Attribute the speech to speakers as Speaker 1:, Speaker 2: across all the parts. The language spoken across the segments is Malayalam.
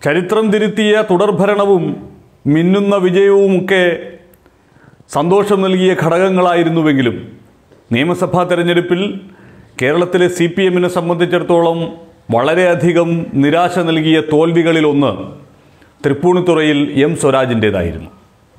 Speaker 1: ചരിത്രം തിരുത്തിയ തുടർഭരണവും മിന്നുന്ന വിജയവുമൊക്കെ സന്തോഷം നൽകിയ ഘടകങ്ങളായിരുന്നുവെങ്കിലും നിയമസഭാ തെരഞ്ഞെടുപ്പിൽ കേരളത്തിലെ സി പി എമ്മിനെ സംബന്ധിച്ചിടത്തോളം വളരെയധികം നിരാശ നൽകിയ തോൽവികളിലൊന്ന് തൃപ്പൂണിത്തുറയിൽ എം സ്വരാജിൻ്റേതായിരുന്നു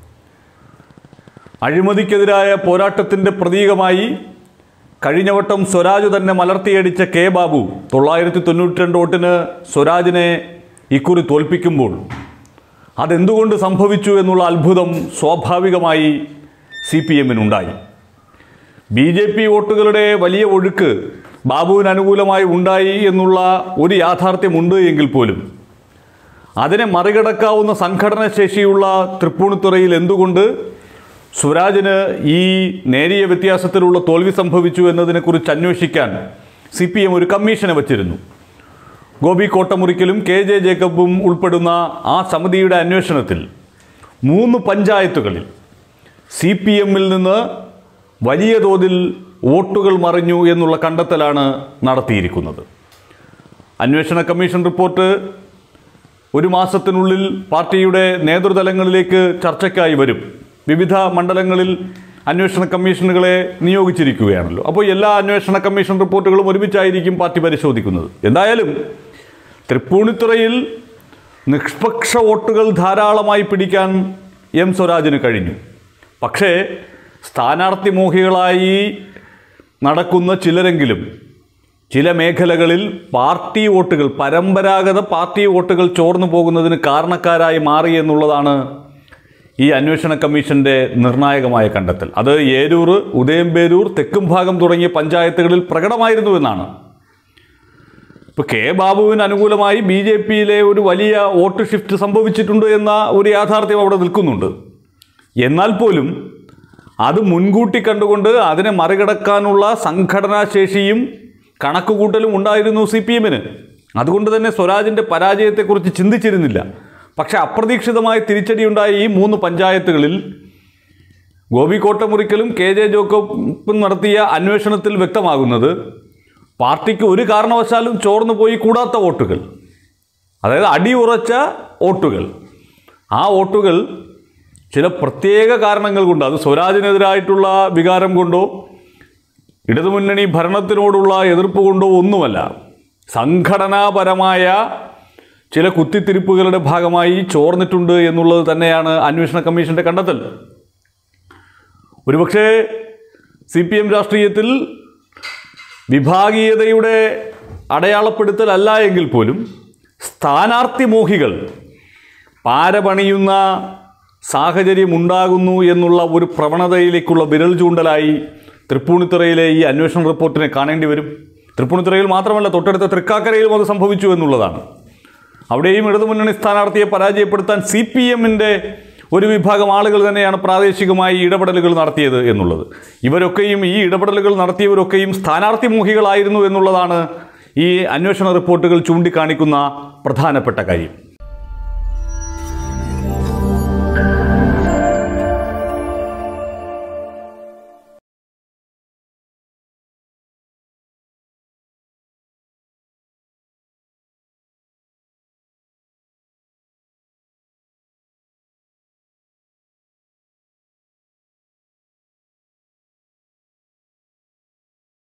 Speaker 1: അഴിമതിക്കെതിരായ പോരാട്ടത്തിൻ്റെ പ്രതീകമായി കഴിഞ്ഞ വട്ടം സ്വരാജ് തന്നെ മലർത്തിയടിച്ച കെ ബാബു തൊള്ളായിരത്തി തൊണ്ണൂറ്റി രണ്ട് വോട്ടിന് സ്വരാജിനെ ഇക്കുറി തോൽപ്പിക്കുമ്പോൾ അതെന്തുകൊണ്ട് സംഭവിച്ചു എന്നുള്ള അത്ഭുതം സ്വാഭാവികമായി സി പി എമ്മിനുണ്ടായി ബി ജെ പി വോട്ടുകളുടെ വലിയ ഒഴുക്ക് ബാബുവിന് അനുകൂലമായി ഉണ്ടായി എന്നുള്ള ഒരു യാഥാർത്ഥ്യമുണ്ട് എങ്കിൽ പോലും അതിനെ മറികടക്കാവുന്ന സംഘടന ശേഷിയുള്ള തൃപ്പൂണിത്തുറയിൽ എന്തുകൊണ്ട് സ്വരാജിന് ഈ നേരിയ വ്യത്യാസത്തിലുള്ള തോൽവി സംഭവിച്ചു എന്നതിനെക്കുറിച്ച് അന്വേഷിക്കാൻ സി പി എം ഒരു കമ്മീഷനെ വച്ചിരുന്നു ഗോപി കോട്ടമുറിക്കലും കെ ജെ ജേക്കബും ഉൾപ്പെടുന്ന ആ സമിതിയുടെ അന്വേഷണത്തിൽ മൂന്ന് പഞ്ചായത്തുകളിൽ സി പി എമ്മിൽ നിന്ന് വലിയ തോതിൽ വോട്ടുകൾ മറിഞ്ഞു എന്നുള്ള കണ്ടെത്തലാണ് നടത്തിയിരിക്കുന്നത് അന്വേഷണ കമ്മീഷൻ റിപ്പോർട്ട് ഒരു മാസത്തിനുള്ളിൽ പാർട്ടിയുടെ നേതൃതലങ്ങളിലേക്ക് ചർച്ചയ്ക്കായി വരും വിവിധ മണ്ഡലങ്ങളിൽ അന്വേഷണ കമ്മീഷനുകളെ നിയോഗിച്ചിരിക്കുകയാണല്ലോ അപ്പോൾ എല്ലാ അന്വേഷണ കമ്മീഷൻ റിപ്പോർട്ടുകളും ഒരുമിച്ചായിരിക്കും പാർട്ടി പരിശോധിക്കുന്നത് എന്തായാലും തൃപ്പൂണിത്തുറയിൽ നിഷ്പക്ഷ വോട്ടുകൾ ധാരാളമായി പിടിക്കാൻ എം സ്വരാജിന് കഴിഞ്ഞു പക്ഷേ സ്ഥാനാർത്ഥി മോഹികളായി നടക്കുന്ന ചിലരെങ്കിലും ചില മേഖലകളിൽ പാർട്ടി വോട്ടുകൾ പരമ്പരാഗത പാർട്ടി വോട്ടുകൾ ചോർന്നു പോകുന്നതിന് കാരണക്കാരായി മാറി എന്നുള്ളതാണ് ഈ അന്വേഷണ കമ്മീഷന്റെ നിർണായകമായ കണ്ടെത്തൽ അത് ഏരൂർ ഉദയംപേരൂർ തെക്കും ഭാഗം തുടങ്ങിയ പഞ്ചായത്തുകളിൽ പ്രകടമായിരുന്നു എന്നാണ് ഇപ്പോൾ കെ ബാബുവിന് അനുകൂലമായി ബി ജെ പിയിലെ ഒരു വലിയ വോട്ട് ഷിഫ്റ്റ് സംഭവിച്ചിട്ടുണ്ട് എന്ന ഒരു യാഥാർത്ഥ്യം അവിടെ നിൽക്കുന്നുണ്ട് എന്നാൽ പോലും അത് മുൻകൂട്ടി കണ്ടുകൊണ്ട് അതിനെ മറികടക്കാനുള്ള സംഘടനാ ശേഷിയും കണക്കുകൂട്ടലും ഉണ്ടായിരുന്നു സി പി എമ്മിന് അതുകൊണ്ട് തന്നെ സ്വരാജിൻ്റെ പരാജയത്തെക്കുറിച്ച് ചിന്തിച്ചിരുന്നില്ല പക്ഷേ അപ്രതീക്ഷിതമായ തിരിച്ചടിയുണ്ടായ ഈ മൂന്ന് പഞ്ചായത്തുകളിൽ ഗോപി കോട്ടമുറിക്കലും കെ ജെ ജോക്കബും നടത്തിയ അന്വേഷണത്തിൽ വ്യക്തമാകുന്നത് പാർട്ടിക്ക് ഒരു കാരണവശാലും ചോർന്നു പോയി കൂടാത്ത വോട്ടുകൾ അതായത് അടിയുറച്ച വോട്ടുകൾ ആ വോട്ടുകൾ ചില പ്രത്യേക കാരണങ്ങൾ കൊണ്ട് അത് സ്വരാജിനെതിരായിട്ടുള്ള വികാരം കൊണ്ടോ ഇടതുമുന്നണി ഭരണത്തിനോടുള്ള എതിർപ്പ് കൊണ്ടോ ഒന്നുമല്ല സംഘടനാപരമായ ചില കുത്തിത്തിരിപ്പുകളുടെ ഭാഗമായി ചോർന്നിട്ടുണ്ട് എന്നുള്ളത് തന്നെയാണ് അന്വേഷണ കമ്മീഷന്റെ കണ്ടെത്തൽ ഒരുപക്ഷെ സി പി എം രാഷ്ട്രീയത്തിൽ വിഭാഗീയതയുടെ അടയാളപ്പെടുത്തലല്ല എങ്കിൽ പോലും സ്ഥാനാർത്ഥി മോഹികൾ പാരപണിയുന്ന സാഹചര്യം ഉണ്ടാകുന്നു എന്നുള്ള ഒരു പ്രവണതയിലേക്കുള്ള വിരൽ ചൂണ്ടലായി തൃപ്പൂണിത്തുറയിലെ ഈ അന്വേഷണ റിപ്പോർട്ടിനെ കാണേണ്ടി വരും തൃപ്പൂണിത്തുറയിൽ മാത്രമല്ല തൊട്ടടുത്ത തൃക്കാക്കരയിലും അത് സംഭവിച്ചു എന്നുള്ളതാണ് അവിടെയും ഇടതുമുന്നണി സ്ഥാനാർത്ഥിയെ പരാജയപ്പെടുത്താൻ സി പി എമ്മിൻ്റെ ഒരു വിഭാഗം ആളുകൾ തന്നെയാണ് പ്രാദേശികമായി ഇടപെടലുകൾ നടത്തിയത് എന്നുള്ളത് ഇവരൊക്കെയും ഈ ഇടപെടലുകൾ നടത്തിയവരൊക്കെയും സ്ഥാനാർത്ഥി മോഹികളായിരുന്നു എന്നുള്ളതാണ് ഈ അന്വേഷണ റിപ്പോർട്ടുകൾ ചൂണ്ടിക്കാണിക്കുന്ന പ്രധാനപ്പെട്ട കാര്യം